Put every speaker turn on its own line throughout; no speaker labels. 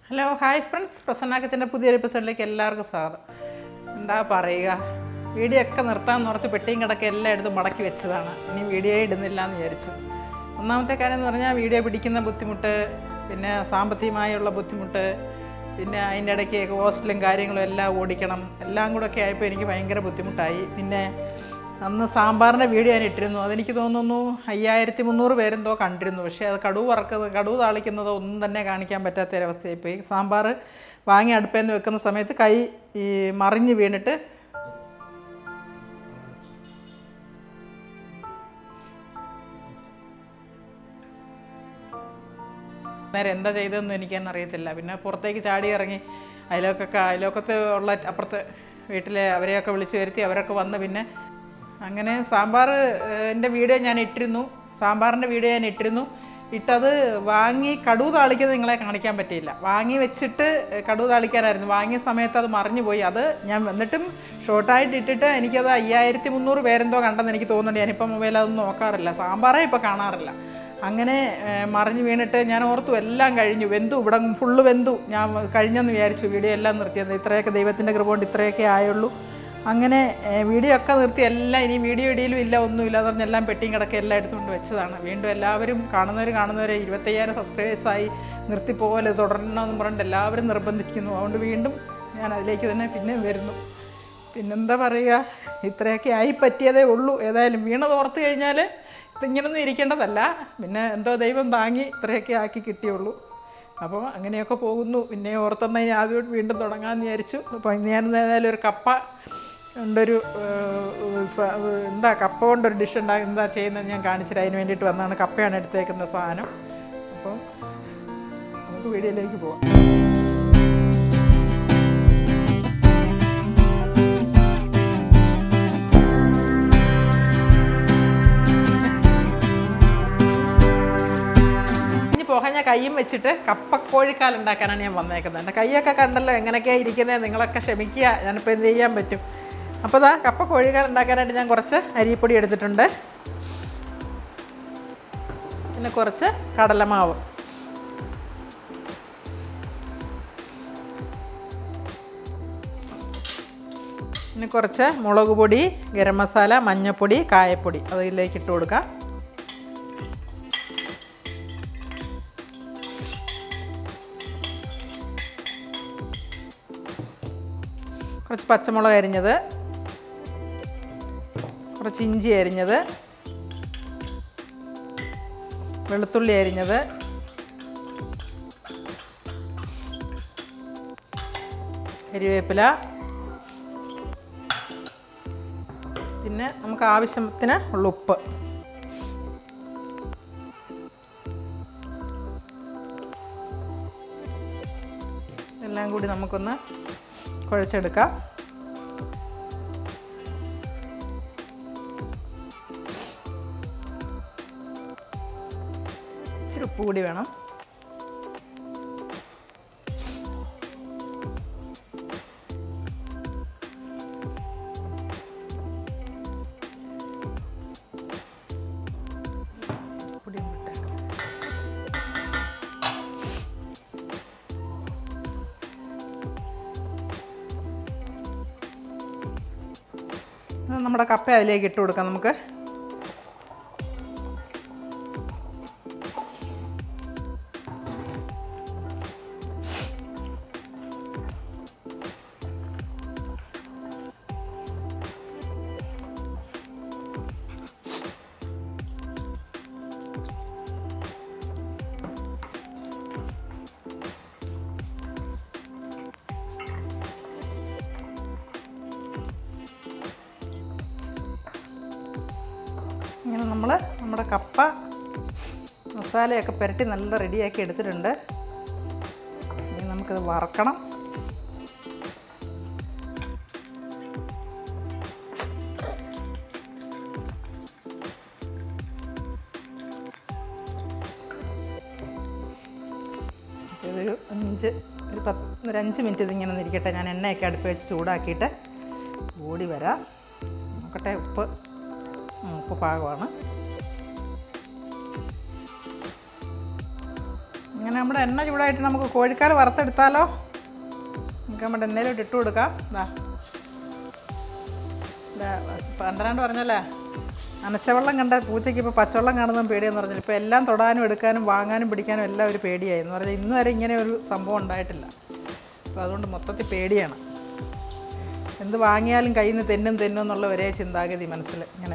hello hi friends Prasanna കിച്ചൻ്റെ പുതിയൊരു എപ്പിസോഡിലേക്ക് എല്ലാവർക്കും സ്വാഗതം എന്താ പറയുക വീഡിയോ ഒക്കെ നിർത്താൻ ഓർത്ത് പെട്ടിയും കിടക്കെ എല്ലാം എടുത്ത് മടക്കി വെച്ചതാണ് ഇനി വീഡിയോ ഇടുന്നില്ല എന്ന് വിചാരിച്ചു ഒന്നാമത്തെ കാര്യം എന്ന് പറഞ്ഞാൽ വീഡിയോ പിടിക്കുന്ന ബുദ്ധിമുട്ട് പിന്നെ സാമ്പത്തികമായുള്ള ബുദ്ധിമുട്ട് പിന്നെ അതിൻ്റെ ഇടയ്ക്ക് ഹോസ്റ്റലും കാര്യങ്ങളും എല്ലാം ഓടിക്കണം എല്ലാം കൂടെ ഒക്കെ ആയപ്പോൾ എനിക്ക് ഭയങ്കര ബുദ്ധിമുട്ടായി പിന്നെ അന്ന് സാമ്പാറിൻ്റെ വീഡിയോ ഞാൻ ഇട്ടിരുന്നു അതെനിക്ക് തോന്നുന്നു അയ്യായിരത്തി മുന്നൂറ് പേരെന്തോ കണ്ടിരുന്നു പക്ഷേ അത് കടുവ് വറക്കുന്നത് കടുവ് താളിക്കുന്നതോ ഒന്നും തന്നെ കാണിക്കാൻ പറ്റാത്ത ഒരവസ്ഥയായിപ്പോയി സാമ്പാർ വാങ്ങി അടുപ്പേന്ന് വെക്കുന്ന സമയത്ത് കൈ ഈ മറിഞ്ഞ് വീണിട്ട് നേരെ എന്താ ചെയ്തതെന്ന് എനിക്ക് തന്നെ അറിയത്തില്ല പിന്നെ പുറത്തേക്ക് ചാടി ഇറങ്ങി അയലോക്കൊക്കെ അയലോക്കത്ത് ഉള്ള അപ്പുറത്തെ വീട്ടിലെ അവരെയൊക്കെ വിളിച്ച് വരുത്തി അവരൊക്കെ വന്ന് പിന്നെ അങ്ങനെ സാമ്പാർ എൻ്റെ വീഡിയോ ഞാൻ ഇട്ടിരുന്നു സാമ്പാറിൻ്റെ വീഡിയോ ഞാൻ ഇട്ടിരുന്നു ഇട്ടത് വാങ്ങി കടുവ് താളിക്കുന്നത് നിങ്ങളെ കാണിക്കാൻ പറ്റിയില്ല വാങ്ങി വെച്ചിട്ട് കടുവ് താളിക്കാനായിരുന്നു വാങ്ങിയ സമയത്ത് അത് മറിഞ്ഞു പോയി അത് ഞാൻ എന്നിട്ടും ഷോർട്ടായിട്ട് ഇട്ടിട്ട് എനിക്കത് അയ്യായിരത്തി മുന്നൂറ് പേരെന്തോ കണ്ടെന്ന് എനിക്ക് തോന്നുന്നുണ്ട് ഞാനിപ്പോൾ മൊബൈൽ അതൊന്നും നോക്കാറില്ല സാമ്പാറേ ഇപ്പോൾ കാണാറില്ല അങ്ങനെ ഏഹ്, മറിഞ്ഞ് വീണിട്ട് ഞാൻ ഓർത്തു എല്ലാം കഴിഞ്ഞു വെന്തു ഇവിടെ ഫുള്ള് വെന്തു ഞാൻ കഴിഞ്ഞെന്ന് വിചാരിച്ചു വീഡിയോ എല്ലാം നിർത്തിയത് ഇത്രയൊക്കെ ദൈവത്തിൻ്റെ കൃപ കൊണ്ട് ഇത്രയൊക്കെ ആയുള്ളൂ അങ്ങനെ ഏഹ്, വീഡിയോ ഒക്കെ നിർത്തി എല്ലാം ഇനി വീഡിയോ ഇടിയിലും ഇല്ല ഒന്നുമില്ല എന്ന് പറഞ്ഞ് എല്ലാം പെട്ടിയും കിടക്കെ എല്ലാം എടുത്തുകൊണ്ട് വെച്ചതാണ് വീണ്ടും എല്ലാവരും കാണുന്നവർ കാണുന്നവരെ ഇരുപത്തയ്യായിരം സബ്സ്ക്രൈബേഴ്സായി നിർത്തിപ്പോലെ തുടരണമെന്ന് പറഞ്ഞിട്ട് എല്ലാവരും നിർബന്ധിക്കുന്നു അതുകൊണ്ട് വീണ്ടും ഞാൻ അതിലേക്ക് തന്നെ പിന്നെ വരുന്നു പിന്നെന്താ പറയുക ഇത്രയൊക്കെ ആയി പറ്റിയതേ ഉള്ളൂ ഏതായാലും വീണത് ഓർത്ത് കഴിഞ്ഞാൽ ഇതിങ്ങനൊന്നും ഇരിക്കേണ്ടതല്ല പിന്നെ എന്തോ ദൈവം താങ്ങി ഇത്രയൊക്കെ ആക്കി കിട്ടിയുള്ളൂ അപ്പോൾ അങ്ങനെയൊക്കെ പോകുന്നു പിന്നെ ഓർത്തെന്നാൽ ഞാൻ ആദ്യമായിട്ട് വീണ്ടും തുടങ്ങാമെന്ന് വിചാരിച്ചു അപ്പോൾ ഇന്ന് ഞാൻ ഏതായാലും ഒരു കപ്പ ഉണ്ടൊരു ഏഹ്, സ- എന്താ കപ്പ കൊണ്ടൊരു ഡിഷ് ഉണ്ടാ എന്താ ചെയ്യുന്നത് ഞാൻ കാണിച്ചിട്ട് അതിന് വേണ്ടിയിട്ട് വന്നതാണ് കപ്പയാണ് എടുത്തേക്കുന്ന സാധനം അപ്പോൾ നമുക്ക് വീഡിയോയിലേക്ക് പോവാം ഇനി പുകഞ്ഞ കൈയും വെച്ചിട്ട് കപ്പക്കോഴിക്കാൽ ഉണ്ടാക്കാനാണ് ഞാൻ വന്നേക്കുന്നത് എൻ്റെ കൈയൊക്കെ കണ്ടല്ലോ എങ്ങനെയൊക്കെയാണ് ഇരിക്കുന്നത് നിങ്ങളൊക്കെ ക്ഷമിക്കുക ഞാനിപ്പോൾ എന്ത് ചെയ്യാൻ പറ്റും അപ്പോൾ ഇതാ കപ്പ കോഴിക്കാൽ ഉണ്ടാക്കാനായിട്ട് ഞാൻ കുറച്ച് അരിപ്പൊടി എടുത്തിട്ടുണ്ട് പിന്നെ കുറച്ച് കടലമാവ് പിന്നെ കുറച്ച് മുളക് പൊടി ഗരം മസാല മഞ്ഞൾപ്പൊടി കായപ്പൊടി അതിലേക്ക് ഇട്ട് കൊടുക്കാം കുറച്ച് പച്ചമുളക് അരിഞ്ഞത് കുറച്ച് ഇഞ്ചി അരിഞ്ഞത് വെളുത്തുള്ളി അരിഞ്ഞത് കരിവേപ്പില പിന്നെ നമുക്ക് ആവശ്യത്തിന് ഉള്ള ഉപ്പ് എല്ലാം കൂടി നമുക്കൊന്ന് കുഴച്ചെടുക്കാം ഇച്ചിരി ഉപ്പ് കൂടി വേണം പൊടിയും വിട്ടേക്കാം ഇത് നമ്മുടെ കപ്പ അതിലേക്ക് ഇട്ട് കൊടുക്കാം നമുക്ക് ഇങ്ങനെ നമ്മൾ നമ്മുടെ കപ്പ മസാലയൊക്കെ പുരട്ടി നല്ല റെഡിയാക്കി എടുത്തിട്ടുണ്ട് ഇനി നമുക്കത് വറക്കണം ഇതൊരു അഞ്ച് ഒരു പത്ത് ഒരു അഞ്ച് മിനിറ്റ് ഇതിങ്ങനെ ഒന്ന് ഇരിക്കട്ടെ ഞാൻ എണ്ണയൊക്കെ അടുപ്പ് വെച്ച് ചൂടാക്കിയിട്ട് ഓടി വരാം നോക്കട്ടെ ഉപ്പ് ഉം, ഉപ്പ് പാകമാണ് അങ്ങനെ നമ്മുടെ എണ്ണ ചൂടായിട്ട് നമുക്ക് കോഴിക്കാൽ വറുത്തെടുത്താലോ നമുക്ക് നമ്മുടെ എണ്ണയിലോട്ട് ഇട്ട് കൊടുക്കാം ഇതാ ഇതാ, പന്ത്രണ്ട് പറഞ്ഞല്ലേ നനച്ചവെള്ളം കണ്ട പൂച്ചയ്ക്ക് ഇപ്പോൾ പച്ചവെള്ളം കാണുന്നതും പേടിയെന്ന് പറഞ്ഞില്ല ഇപ്പോൾ എല്ലാം തൊടാനും എടുക്കാനും വാങ്ങാനും പിടിക്കാനും എല്ലാം ഒരു പേടിയായി എന്ന് പറഞ്ഞാൽ ഇന്ന് വരെ ഇങ്ങനെ ഒരു സംഭവം ഉണ്ടായിട്ടില്ല അപ്പോൾ അതുകൊണ്ട് മൊത്തത്തിൽ പേടിയാണ് എന്ത് വാങ്ങിയാലും കയ്യിൽ നിന്ന് തെന്നും തെന്നും എന്നുള്ള ഒരേ ചിന്താഗതി മനസ്സിൽ ഇങ്ങനെ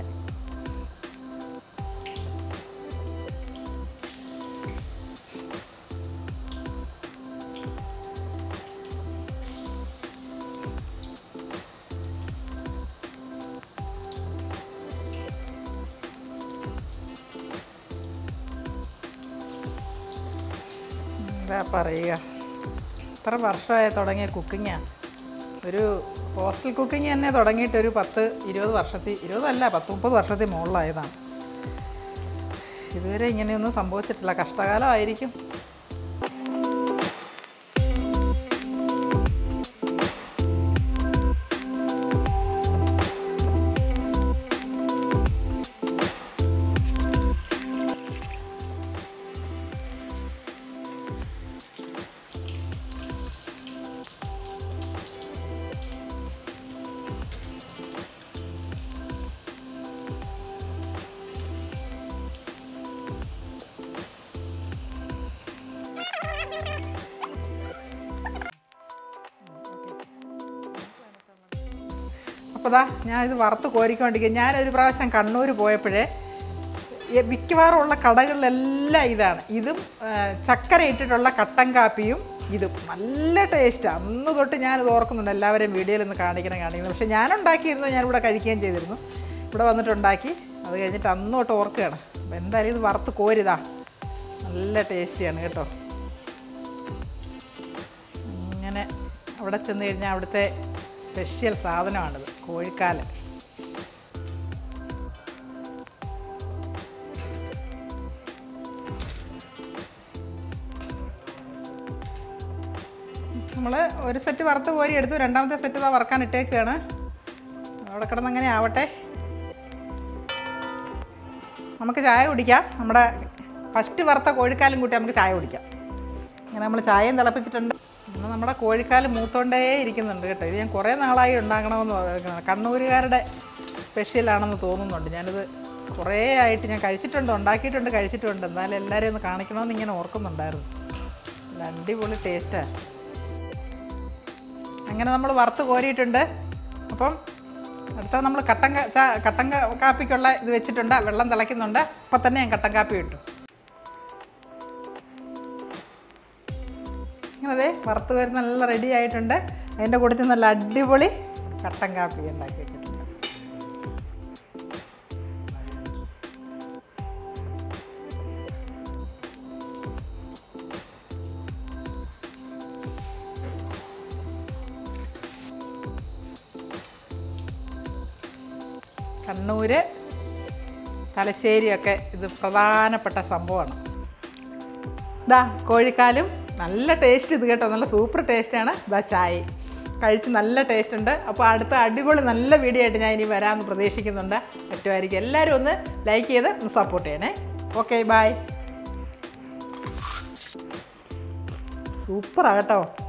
എന്താ പറയുക എത്ര വർഷമായി തുടങ്ങിയ കുക്കിങ്ങാണ് ഒരു ഹോസ്റ്റൽ കുക്കിംഗ് തന്നെ തുടങ്ങിയിട്ട് ഒരു പത്ത് ഇരുപത് വർഷത്തിൽ ഇരുപതല്ല പത്ത് മുപ്പത് വർഷത്തിൽ മുകളിലായതാണ് ഇതുവരെ ഇങ്ങനെയൊന്നും സംഭവിച്ചിട്ടില്ല കഷ്ടകാലമായിരിക്കും അപ്പോൾ ദാ ഞാൻ ഇത് വറുത്ത് കോരിക്കൊണ്ടിരിക്കുക ഞാനൊരു പ്രാവശ്യം കണ്ണൂർ പോയപ്പോഴേ ഈ മിക്കവാറും ഉള്ള കടകളിലെല്ലാം ഇതാണ് ഇതും ആ, ചക്കര ഇട്ടിട്ടുള്ള കട്ടൻ കാപ്പിയും ഇതും നല്ല ടേസ്റ്റാണ് അന്ന് തൊട്ട് ഞാനിത് ഓർക്കുന്നുണ്ട് എല്ലാവരെയും വീഡിയോയിൽ ഒന്ന് കാണിക്കണം കാണിക്കണം പക്ഷേ ഞാൻ ഉണ്ടാക്കിയിരുന്നു ഞാനിവിടെ കഴിക്കുകയും ചെയ്തിരുന്നു ഇവിടെ വന്നിട്ടുണ്ടാക്കി അത് കഴിഞ്ഞിട്ട് അന്ന് തൊട്ട് ഓർക്കുകയാണ് അപ്പോൾ എന്തായാലും ഇത് വറുത്ത് കോരിതാ നല്ല ടേസ്റ്റിയാണ് കേട്ടോ ഇങ്ങനെ അവിടെ ചെന്ന് കഴിഞ്ഞാൽ അവിടുത്തെ സ്പെഷ്യൽ സാധനമാണിത് കോഴിക്കാല് നമ്മൾ ഒരു സെറ്റ് വറുത്ത് കോരി എടുത്തു രണ്ടാമത്തെ സെറ്റ് ഇതാ വറക്കാൻ ഇട്ടേക്കാണ് അവിടെ കിടന്ന് അങ്ങനെ ആവട്ടെ നമുക്ക് ചായ കുടിക്കാം നമ്മുടെ ഫസ്റ്റ് വറുത്ത കോഴിക്കാലും കൂട്ടി നമുക്ക് ചായ കുടിക്കാം അങ്ങനെ നമ്മൾ ചായയും തിളപ്പിച്ചിട്ടുണ്ട് ഇന്ന് നമ്മുടെ കോഴിക്കാല് മൂത്തോണ്ടേ ഇരിക്കുന്നുണ്ട് കേട്ടോ ഇത് ഞാൻ കുറേ നാളായി ഉണ്ടാക്കണമെന്ന് പറയുന്നത് കണ്ണൂരുകാരുടെ സ്പെഷ്യലാണെന്ന് തോന്നുന്നുണ്ട് ഞാനിത് കുറേ ആയിട്ട് ഞാൻ കഴിച്ചിട്ടുണ്ട് ഉണ്ടാക്കിയിട്ടുണ്ട് കഴിച്ചിട്ടുണ്ട് എന്നാലും എല്ലാവരെയും ഒന്ന് കാണിക്കണമെന്ന് ഇങ്ങനെ ഓർക്കുന്നുണ്ടായിരുന്നു നല്ല അടിപൊളി ടേസ്റ്റാണ് അങ്ങനെ നമ്മൾ വറുത്ത് കോരിയിട്ടുണ്ട് അപ്പം അടുത്ത നമ്മൾ കട്ടൻ കാ- ചാ- കട്ടൻ കാ- കാപ്പിക്കുള്ള ഇത് വെച്ചിട്ടുണ്ട് വെള്ളം തിളയ്ക്കുന്നുണ്ട് അപ്പം തന്നെ ഞാൻ കട്ടൻ കാപ്പി ഇട്ടു അങ്ങനെ അതെ വറുത്ത് വരുന്ന നല്ല റെഡി ആയിട്ടുണ്ട് അതിൻ്റെ കൂട്ടത്തിൽ നല്ല അടിപൊളി കട്ടൻ കാപ്പി ഉണ്ടാക്കി വെച്ചിട്ടുണ്ട് കണ്ണൂര് തലശ്ശേരിയൊക്കെ ഇത് പ്രധാനപ്പെട്ട സംഭവമാണ് ഇതാ കോഴിക്കാലും നല്ല ടേസ്റ്റ് ഇത് കേട്ടോ നല്ല സൂപ്പർ ടേസ്റ്റാണ് ഇതാ ചായ കഴിച്ച് നല്ല ടേസ്റ്റ് ഉണ്ട് അപ്പോൾ അടുത്ത അടിപൊളി നല്ല വീഡിയോ ആയിട്ട് ഞാൻ ഇനി വരാമെന്ന് പ്രതീക്ഷിക്കുന്നുണ്ട് പറ്റുമായിരിക്കും എല്ലാവരും ഒന്ന് ലൈക്ക് ചെയ്ത് ഒന്ന് സപ്പോർട്ട് ചെയ്യണേ ഓക്കെ ബായ് സൂപ്പറാണ് കേട്ടോ